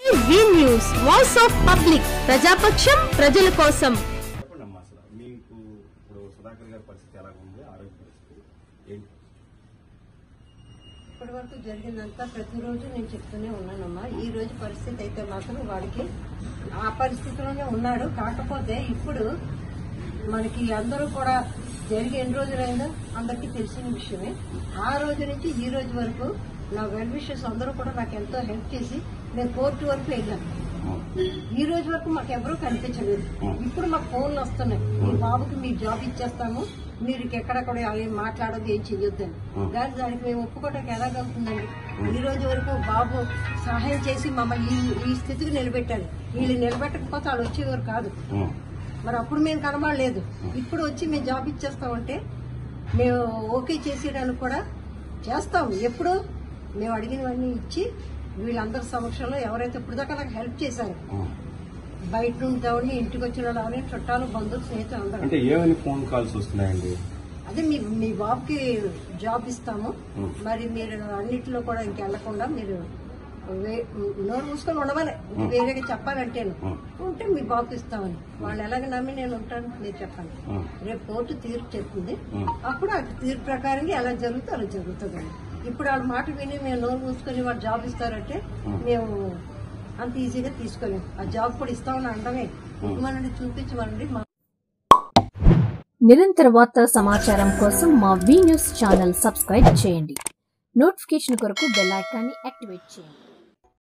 we news voice of public ప్రజాపక్షం ప్రజల కోసం చెప్పండి అమ్మా అసలు మీకు ఇప్పుడు సుధాకర్ గారి పరిస్థితి ఎలా ఉంది ఆరోగ్య పరిస్థితి ఏంటి ఇప్పటి వరకు జరిగిందంతా ప్రతిరోజు నేను చెప్తూనే ఉన్నానమ్మా ఈ రోజు పరిస్థితి అయితే మాత్రం వాడికి ఆ పరిస్థితిలోనే ఉన్నాడు కాకపోతే ఇప్పుడు మనకి అందరూ కూడా జరిగి ఎన్ని రోజులైందో అందరికీ తెలిసిన విషయమే ఆ రోజు నుంచి ఈ రోజు వరకు నా వెల్ విషెస్ అందరూ కూడా నాకు ఎంతో హెల్ప్ చేసి నేను కోర్టు వరకు వెళ్ళాను ఈ రోజు వరకు మాకు ఎవరూ కనిపించలేదు ఇప్పుడు మాకు ఫోన్లు వస్తున్నాయి మీ బాబుకి మీ జాబ్ ఇచ్చేస్తాము మీరు ఎక్కడెక్కడ ఏం మాట్లాడదు ఏం చెయ్యొద్దని కానీ దానికి మేము ఒప్పుకోవడానికి ఎలాగవుతుందండి ఈ రోజు వరకు బాబు సహాయం చేసి మమ్మల్ని ఈ- ఈ స్థితికి నిలబెట్టాడు వీళ్ళు నిలబెట్టకపోతే వాళ్ళు వచ్చేవారు కాదు మరి అప్పుడు మేము కనబడలేదు ఇప్పుడు వచ్చి మేము జాబ్ ఇచ్చేస్తామంటే మేము ఓకే చేసేయడానికి కూడా చేస్తాం ఎప్పుడు మేము అడిగినవన్నీ ఇచ్చి వీళ్ళందరి సమక్షంలో ఎవరైతే ఇప్పుడు దాకా నాకు హెల్ప్ చేశారు బయట ఉంటామని ఇంటికి వచ్చిన వాళ్ళు ఎవరైనా చుట్టాలు బంధువులు స్నేహితులు అందరూ అంటే ఏమని ఫోన్ కాల్స్ వస్తున్నాయండి అదే మీ మీ బాబుకి జాబ్ ఇస్తాము మరి మీరు అన్నిటిలో కూడా ఇంకెళ్లకుండా మీరు వే- నోరు మూసుకొని ఉండమని వేరేగా చెప్పాలంటేను ఉంటే మీ బాబుకి ఇస్తామని వాళ్ళు ఎలాగ నమ్మి నేను ఉంటాను మీరు చెప్పండి రేపు కోర్టు తీర్పు చెప్తుంది అప్పుడు ఆ తీర్పు ప్రకారంగా ఎలా జరుగుతుందో అలా జరుగుతుందండి ఇప్పుడు వాళ్ళ మాట విని మేము నోరు మూసుకొని వాళ్ళు జాబ్ ఇస్తారంటే మేము అంత ఈజీగా తీసుకోలేము ఆ జాబ్ కూడా ఇస్తామని అనడమే ఇవ్వమనండి చూపించమనండి మా నిరంతర వార్తల సమాచారం కోసం మా వి న్యూస్ ఛానల్ సబ్స్క్రైబ్ చేయండి నోటిఫికేషన్ కొరకు బెల్ ఐకాన్ని యాక్టివేట్ చేయండి